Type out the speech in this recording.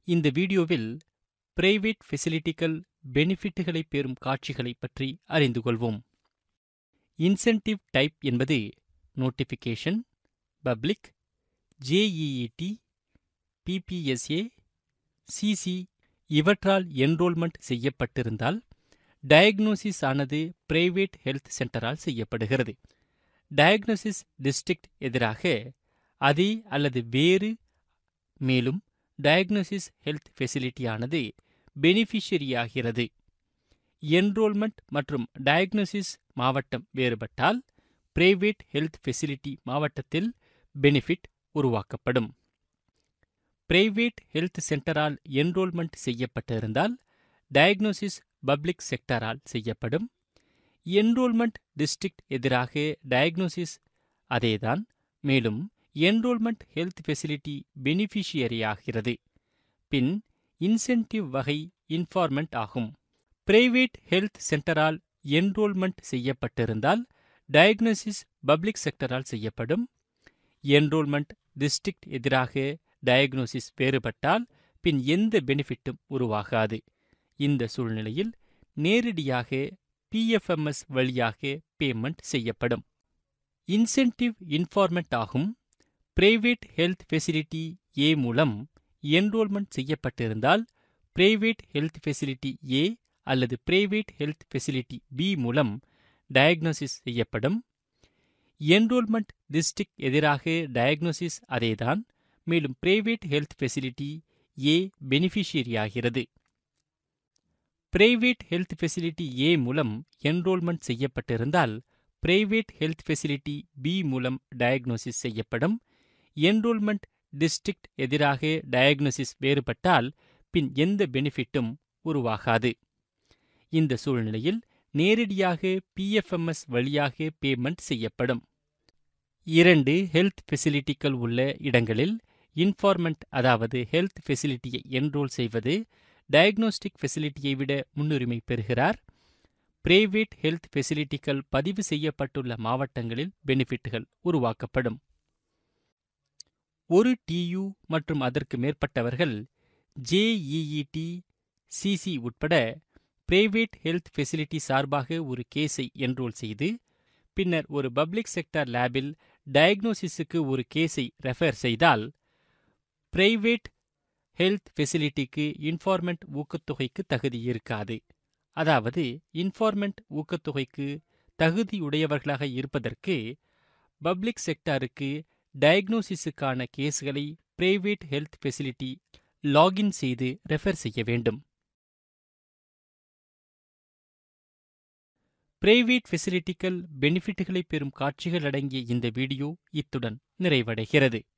இந்த வீடியோவில் பிரைவேட் ஃபெசிலிட்டிகள் பெனிஃபிட்டுகளை பெறும் காட்சிகளை பற்றி அறிந்து கொள்வோம் இன்சென்டிவ் டைப் என்பது notification public JEET PPSA CC இவற்றால் என்ரோல்மெண்ட் செய்யப்பட்டிருந்தால் டயக்னோசிஸ் ஆனது பிரைவேட் ஹெல்த் சென்டரால் செய்யப்படுகிறது டயக்னோசிஸ் டிஸ்ட்ரிக்ட் எதிராக அதே அல்லது வேறு மேலும் டயக்னோசிஸ் ஹெல்த் ஃபெசிலிட்டியானது பெனிஃபிஷரியாகிறது என்ரோல்மெண்ட் மற்றும் டயக்னோசிஸ் மாவட்டம் வேறுபட்டால் பிரைவேட் ஹெல்த் ஃபெசிலிட்டி மாவட்டத்தில் பெனிஃபிட் உருவாக்கப்படும் பிரைவேட் ஹெல்த் சென்டரால் என்ரோல்மெண்ட் செய்யப்பட்டிருந்தால் டயக்னோசிஸ் பப்ளிக் செக்டரால் செய்யப்படும் என்ரோல்மெண்ட் டிஸ்ட்ரிக்ட் எதிராக டயக்னோசிஸ் அதேதான் மேலும் என்ரோல்மெண்ட் ஹெல்த் ஃபெசிலிட்டி பெனிஃபிஷியரியாகிறது பின் இன்சென்டிவ் வகை இன்ஃபார்மெண்ட் ஆகும் பிரைவேட் ஹெல்த் சென்டரால் என்ரோல்மெண்ட் செய்யப்பட்டிருந்தால் டயக்னோசிஸ் பப்ளிக் செக்டரால் செய்யப்படும் என்ரோல்மெண்ட் டிஸ்ட்ரிக்ட் எதிராக டயக்னோசிஸ் வேறுபட்டால் பின் எந்த பெனிஃபிட்டும் உருவாகாது இந்த சூழ்நிலையில் நேரடியாக பிஎஃப்எம்எஸ் வழியாக பேமெண்ட் செய்யப்படும் இன்சென்டிவ் இன்ஃபார்மெண்ட் ஆகும் பிரைவேட் ஹெல்த் ஃபெசிலிட்டி ஏ மூலம் என்ரோல்மெண்ட் செய்யப்பட்டிருந்தால் பிரைவேட் ஹெல்த் ஃபெசிலிட்டி ஏ அல்லது பிரைவேட் ஹெல்த் ஃபெசிலிட்டி பி மூலம் டயக்னோசிஸ் செய்யப்படும் என்ரோல்மெண்ட் டிஸ்ட்ரிக்ட் எதிராக டயக்னோசிஸ் அதேதான் மேலும் பிரைவேட் ஹெல்த் ஃபெசிலிட்டி ஏ பெனிஃபிஷியரியாகிறது பிரைவேட் ஹெல்த் ஃபெசிலிட்டி ஏ மூலம் என்ரோல்மெண்ட் செய்யப்பட்டிருந்தால் பிரைவேட் ஹெல்த் ஃபெசிலிட்டி பி மூலம் டயக்னோசிஸ் செய்யப்படும் என்ரோல்மெண்ட் டிஸ்ட்ரிக்ட் எதிராக டயக்னோசிஸ் வேறுபட்டால் பின் எந்த பெனிஃபிட்டும் உருவாகாது இந்த சூழ்நிலையில் நேரடியாக பிஎஃப்எம்எஸ் வழியாக பேமெண்ட் செய்யப்படும் இரண்டு ஹெல்த் ஃபெசிலிட்டிகள் உள்ள இடங்களில் இன்ஃபார்மெண்ட் அதாவது ஹெல்த் ஃபெசிலிட்டியை என்ரோல் செய்வது டயக்னோஸ்டிக் ஃபெசிலிட்டியை விட முன்னுரிமை பெறுகிறார் பிரைவேட் ஹெல்த் ஃபெசிலிட்டிகள் பதிவு செய்யப்பட்டுள்ள மாவட்டங்களில் பெனிஃபிட்டுகள் உருவாக்கப்படும் ஒரு டியு மற்றும் அதற்கு மேற்பட்டவர்கள் ஜேஇஇடி சிசி உட்பட பிரைவேட் ஹெல்த் ஃபெசிலிட்டி சார்பாக ஒரு கேஸை என்ரோல் செய்து பின்னர் ஒரு பப்ளிக் செக்டர் லேபில் டயக்னோசிஸுக்கு ஒரு கேஸை ரெஃபர் செய்தால் பிரைவேட் ஹெல்த் ஃபெசிலிட்டிக்கு இன்ஃபார்மெண்ட் ஊக்கத்தொகைக்கு தகுதி இருக்காது அதாவது இன்ஃபார்மெண்ட் ஊக்கத்தொகைக்கு தகுதியுடையவர்களாக இருப்பதற்கு பப்ளிக் செக்டாருக்கு டயக்னோசிஸுக்கான கேஸ்களை பிரைவேட் ஹெல்த் ஃபெசிலிட்டி லாகின் செய்து ரெஃபர் செய்ய வேண்டும் பிரைவேட் ஃபெசிலிட்டிகள் பெனிஃபிட்டுகளை பெறும் காட்சிகள் அடங்கிய இந்த வீடியோ இத்துடன் நிறைவடைகிறது